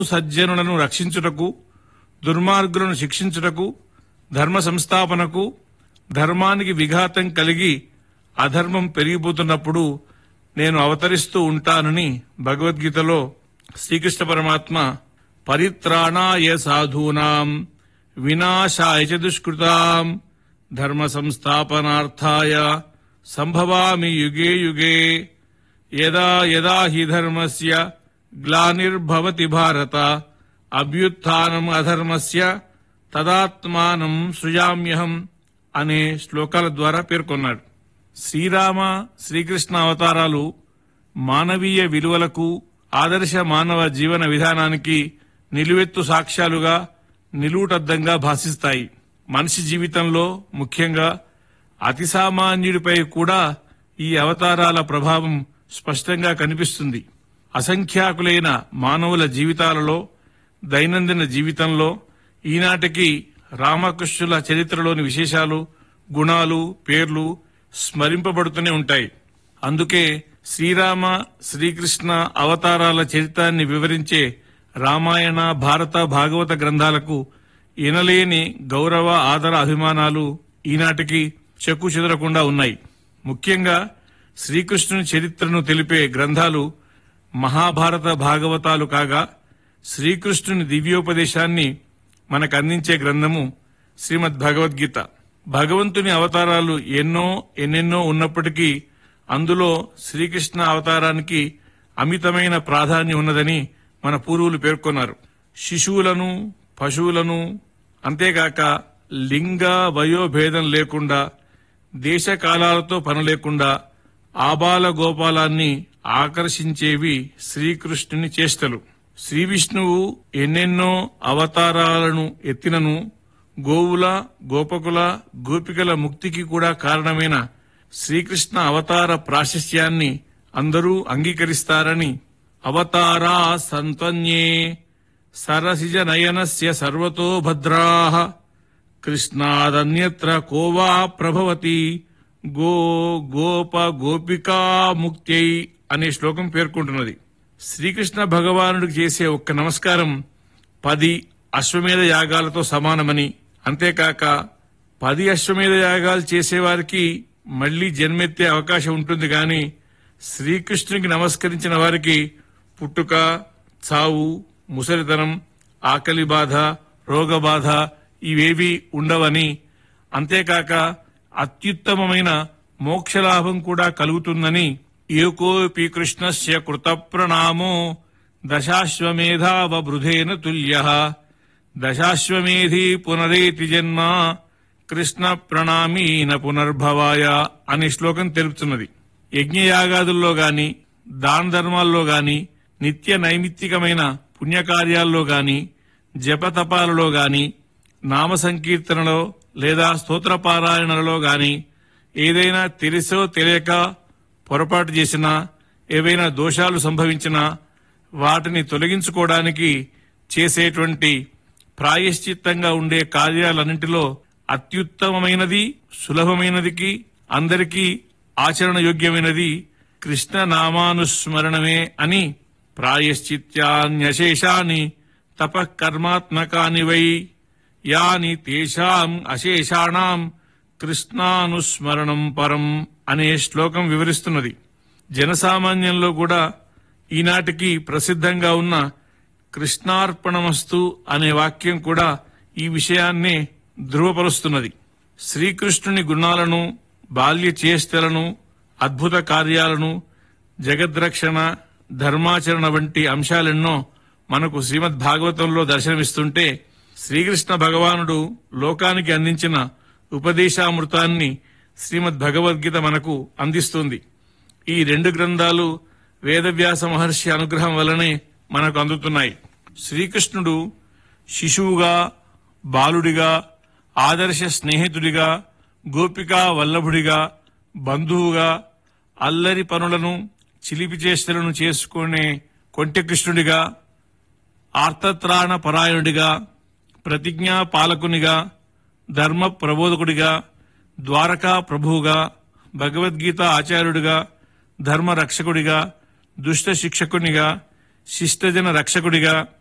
సజ్జనులను రక్షించుటకు దుర్మార్గులను శిక్షించుటకు ధర్మ సంస్థాపనకు ధర్మానికి విఘాతం కలిగి అధర్మం పెరిగిపోతున్నప్పుడు నేను అవతరిస్తూ ఉంటానని భగవద్గీతలో శ్రీకృష్ణ పరమాత్మ పరిత్రాణాయ సాధూనాం వినాశాయ చ దుష్కృతాం ధర్మ సంస్థాపనార్థాయ సంభవామి యుగే యుగే యదా యదా హి ధర్మస్య గ్లానిర్భవతి భారత అభ్యుత్థానం అధర్మస్య తదాత్మానం సృజామ్యహం అనే శ్లోకాల ద్వారా పేర్కొన్నాడు శ్రీరామ శ్రీకృష్ణ అవతారాలు మానవీయ విలువలకు ఆదర్శ మానవ జీవన విధానానికి నిలువెత్తు సాక్ష్యాలుగా నిలువుటద్దంగా భాసిస్తాయి మనిషి జీవితంలో ముఖ్యంగా అతి సామాన్యుడిపై కూడా ఈ అవతారాల ప్రభావం స్పష్టంగా కనిపిస్తుంది అసంఖ్యాకులైన మానవుల జీవితాలలో దైనందిన జీవితంలో ఈనాటికి రామకృష్ణుల చరిత్రలోని విశేషాలు గుణాలు పేర్లు స్మరింపబడుతూనే ఉంటాయి అందుకే శ్రీరామ శ్రీకృష్ణ అవతారాల చరిత్రాన్ని వివరించే రామాయణ భారత భాగవత గ్రంథాలకు ఎనలేని గౌరవ ఆదర అభిమానాలు ఈనాటికి చెక్కు చెదరకుండా ఉన్నాయి ముఖ్యంగా శ్రీకృష్ణుని చరిత్రను తెలిపే గ్రంథాలు మహాభారత భాగవతాలు కాగా శ్రీకృష్ణుని దివ్యోపదేశాన్ని మనకు అందించే గ్రంథము శ్రీమద్ భగవద్గీత భగవంతుని అవతారాలు ఎన్నో ఎన్నెన్నో ఉన్నప్పటికీ అందులో శ్రీకృష్ణ అవతారానికి అమితమైన ప్రాధాన్యం ఉన్నదని మన పూర్వులు పేర్కొన్నారు శిశువులను పశువులను అంతేకాక లింగ వయోభేదం లేకుండా దేశ కాలాలతో పని లేకుండా ఆబాల గోపాలాన్ని ఆకర్షించేవి శ్రీకృష్ణుని చేష్టలు శ్రీ విష్ణువు ఎన్నెన్నో అవతారాలను ఎత్తినను గోవుల గోపకుల గోపికల ముక్తికి కూడా కారణమైన శ్రీకృష్ణ అవతార ప్రాశస్యాన్ని అందరూ అంగీకరిస్తారని అవతారా సంతన్యే సరసిజ నయనస్య సర్వతో భద్రాః కృష్ణాదన్యత్ర కోవా ప్రభవతి గో గోప గోపికా ముక్త్యై అనే శ్లోకం పేర్కొంటున్నది శ్రీకృష్ణ భగవానుడికి చేసే ఒక్క నమస్కారం పది అశ్వమేధ యాగాలతో సమానమని అంతేకాక పది అశ్వమేధ యాగాలు చేసేవారికి మళ్లీ జన్మెత్తే అవకాశం ఉంటుంది గాని శ్రీకృష్ణునికి నమస్కరించిన వారికి పుట్టుక చావు ముసలితనం ఆకలి బాధ రోగ బాధ ఇవేవి ఉండవని అంతేకాక అత్యుత్తమమైన మోక్షలాభం కూడా కలుగుతుందని ఏకోపి కృష్ణస్య కృత ప్రణామో దశాశ్వమేధావబృధేన తుల్య దశాశ్వమేధి పునరేతి జన్మ కృష్ణ ప్రణామీన పునర్భవాయ అనే శ్లోకం తెలుపుతున్నది యజ్ఞయాగాదుల్లో గాని దాన ధర్మాల్లో గాని నిత్య నైమిత్తికమైన పుణ్యకార్యాల్లో గాని జపతపాలలో గాని నామ సంకీర్తనలో లేదా స్తోత్ర పారాయణలలో గాని ఏదైనా తెలిసో తెలియక పొరపాటు చేసినా ఏవైనా దోషాలు సంభవించినా వాటిని తొలగించుకోవడానికి చేసేటువంటి ప్రాయశ్చిత్తంగా ఉండే కార్యాలన్నింటిలో అత్యుత్తమమైనది సులభమైనదికి అందరికీ ఆచరణ యోగ్యమైనది కృష్ణ నామానుస్మరణమే అని ప్రాయశ్చిత్యాన్యశేషాని తపకర్మాత్మకాని వై యాని తేషాం అశేషాణం కృష్ణానుస్మరణం పరం అనే శ్లోకం వివరిస్తున్నది జనసామాన్యంలో కూడా ఈనాటికి ప్రసిద్ధంగా ఉన్న కృష్ణార్పణమస్తు అనే వాక్యం కూడా ఈ విషయాన్నే ధృవపరుస్తున్నది శ్రీకృష్ణుని గుణాలను బాల్య చేష్టలను అద్భుత కార్యాలను జగద్రక్షణ ధర్మాచరణ వంటి అంశాలెన్నో మనకు శ్రీమద్ భాగవతంలో దర్శనమిస్తుంటే శ్రీకృష్ణ భగవానుడు లోకానికి అందించిన ఉపదేశామృతాన్ని శ్రీమద్ భగవద్గీత మనకు అందిస్తుంది ఈ రెండు గ్రంథాలు వేదవ్యాస మహర్షి అనుగ్రహం వల్లనే మనకు అందుతున్నాయి శ్రీకృష్ణుడు శిశువుగా బాలుడిగా ఆదర్శ స్నేహితుడిగా గోపికా వల్లభుడిగా బంధువుగా అల్లరి పనులను చిలిపి చేష్టలను చేసుకునే కొంటెకృష్ణుడిగా ఆర్తత్రాణ పరాయణుడిగా ప్రతిజ్ఞా పాలకునిగా ధర్మ ప్రబోధకుడిగా ద్వారకా ప్రభువుగా భగవద్గీత ఆచార్యుడిగా ధర్మ రక్షకుడిగా దుష్ట శిక్షకునిగా శిష్టజన రక్షకుడిగా